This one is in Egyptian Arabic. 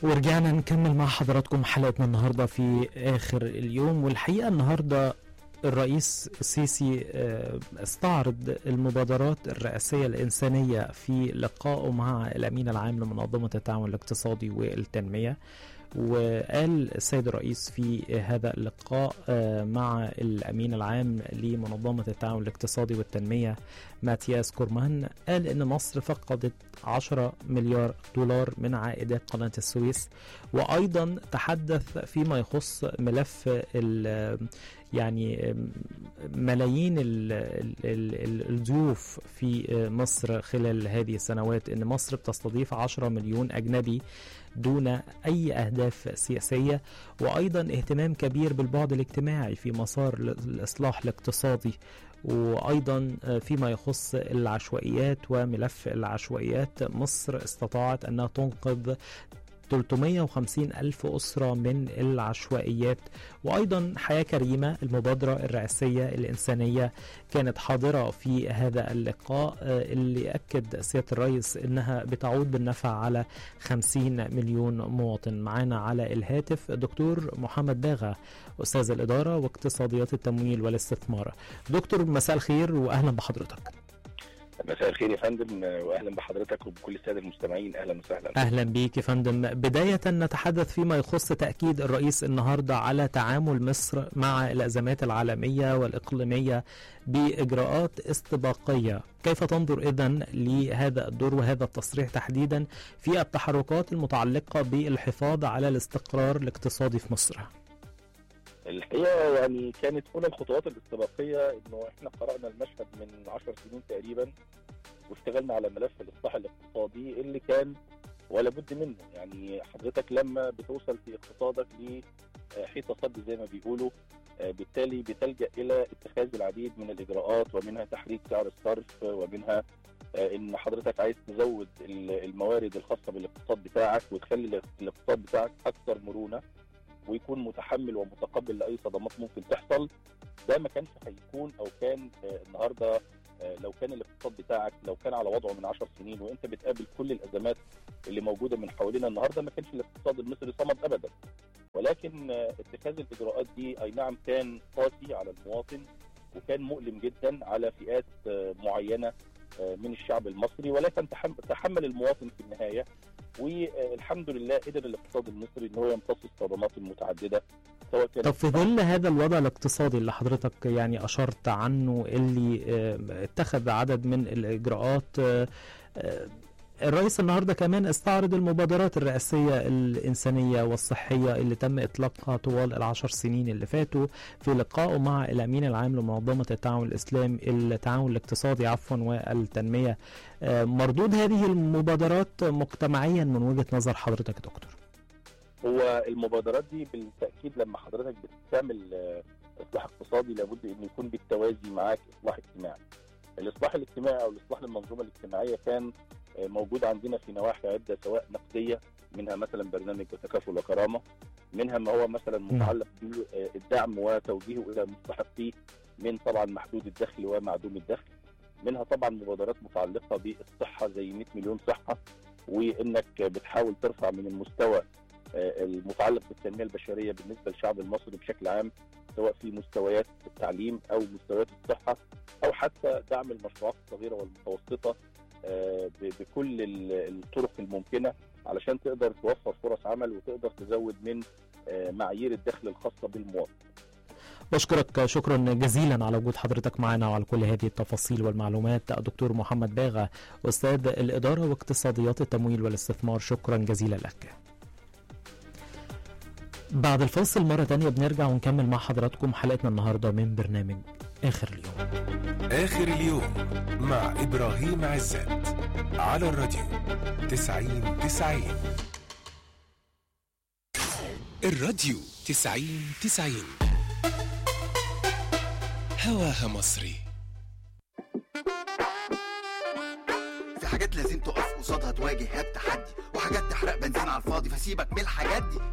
ورجعنا نكمل مع حضراتكم حلقتنا النهارده في اخر اليوم والحقيقه النهارده الرئيس السيسي آه، استعرض المبادرات الرئاسية الإنسانية في لقائه مع الأمين العام لمنظمة التعاون الاقتصادي والتنمية وقال السيد الرئيس في هذا اللقاء آه، مع الأمين العام لمنظمة التعاون الاقتصادي والتنمية ماتياس كورمان قال إن مصر فقدت 10 مليار دولار من عائدات قناة السويس وأيضا تحدث فيما يخص ملف ال- يعني ملايين ال- ال- ال- الضيوف في مصر خلال هذه السنوات ان مصر بتستضيف 10 مليون اجنبي دون اي اهداف سياسيه وايضا اهتمام كبير بالبعد الاجتماعي في مسار الاصلاح الاقتصادي وايضا فيما يخص العشوائيات وملف العشوائيات مصر استطاعت انها تنقذ 350 ألف أسرة من العشوائيات وأيضا حياة كريمة المبادرة الرئاسية الإنسانية كانت حاضرة في هذا اللقاء آه، اللي أكد سيادة الرئيس أنها بتعود بالنفع على 50 مليون مواطن معنا على الهاتف دكتور محمد باغا أستاذ الإدارة واقتصاديات التمويل والاستثمار دكتور مساء الخير وأهلا بحضرتك مساء الخير يا فندم واهلا بحضرتك وبكل الساده المستمعين اهلا وسهلا اهلا بيك يا فندم بدايه نتحدث فيما يخص تاكيد الرئيس النهارده على تعامل مصر مع الازمات العالميه والاقليميه باجراءات استباقيه كيف تنظر اذا لهذا الدور وهذا التصريح تحديدا في التحركات المتعلقه بالحفاظ على الاستقرار الاقتصادي في مصر الحقيقه يعني كانت هنا الخطوات الاستباقيه انه احنا قرانا المشهد من 10 سنين تقريبا واشتغلنا على ملف الاصلاح الاقتصادي اللي كان ولا بد منه يعني حضرتك لما بتوصل في اقتصادك لحيطه صد زي ما بيقولوا آه، بالتالي بتلجا الى اتخاذ العديد من الاجراءات ومنها تحريك سعر الصرف ومنها آه، ان حضرتك عايز تزود ال- الموارد الخاصه بالاقتصاد بتاعك وتخلي الاقتصاد بتاعك اكثر مرونه ويكون متحمل ومتقبل لاي صدمات ممكن تحصل ده ما كانش هيكون او كان آه، النهارده آه، لو كان الاقتصاد بتاعك لو كان على وضعه من 10 سنين وانت بتقابل كل الازمات اللي موجوده من حوالينا النهارده ما كانش الاقتصاد المصري صمد ابدا ولكن آه، اتخاذ الاجراءات دي اي نعم كان قاسي على المواطن وكان مؤلم جدا على فئات آه، معينه آه، من الشعب المصري ولكن تحم- تحمل المواطن في النهايه والحمد لله قدر الاقتصاد المصري ان هو يمتص الصدمات المتعدده سواء كانت طب في ظل هذا الوضع الاقتصادي اللي حضرتك يعني أشرت عنه اللي آه، اتخذ عدد من الإجراءات آه، آه، الرئيس النهارده كمان استعرض المبادرات الرئاسية الإنسانية والصحية اللي تم إطلاقها طوال العشر سنين اللي فاتوا في لقائه مع الأمين العام لمنظمة التعاون الإسلامي التعاون الاقتصادي عفوا والتنمية آه، مردود هذه المبادرات مجتمعيا من وجهة نظر حضرتك يا دكتور هو المبادرات دي بالتاكيد لما حضرتك بتعمل آه، اصلاح اقتصادي لابد ان يكون بالتوازي معاك اصلاح اجتماعي. الاصلاح الاجتماعي او الاصلاح للمنظومه الاجتماعيه كان آه، موجود عندنا في نواحي عده سواء نقديه منها مثلا برنامج تكافل وكرامه منها ما هو مثلا متعلق بالدعم وتوجيهه الى مستحقيه من طبعا محدود الدخل ومعدوم الدخل منها طبعا مبادرات متعلقه بالصحه زي 100 مليون صحه وانك بتحاول ترفع من المستوى آه، المتعلق بالتنميه البشريه بالنسبه للشعب المصري بشكل عام سواء في مستويات التعليم او مستويات الصحه او حتى دعم المشروعات الصغيره والمتوسطه آه، ب- بكل ال- الطرق الممكنه علشان تقدر توفر فرص عمل وتقدر تزود من آه، معايير الدخل الخاصه بالمواطن. بشكرك شكرا جزيلا على وجود حضرتك معنا وعلى كل هذه التفاصيل والمعلومات دكتور محمد باغا أستاذ الإدارة واقتصاديات التمويل والاستثمار شكرا جزيلا لك بعد الفاصل مرة تانية بنرجع ونكمل مع حضراتكم حلقتنا النهاردة من برنامج آخر اليوم آخر اليوم مع إبراهيم عزت على الراديو تسعين تسعين الراديو تسعين تسعين هواها مصري في حاجات لازم تقف قصادها تواجه بتحدي وحاجات تحرق بنزين على الفاضي فسيبك من الحاجات دي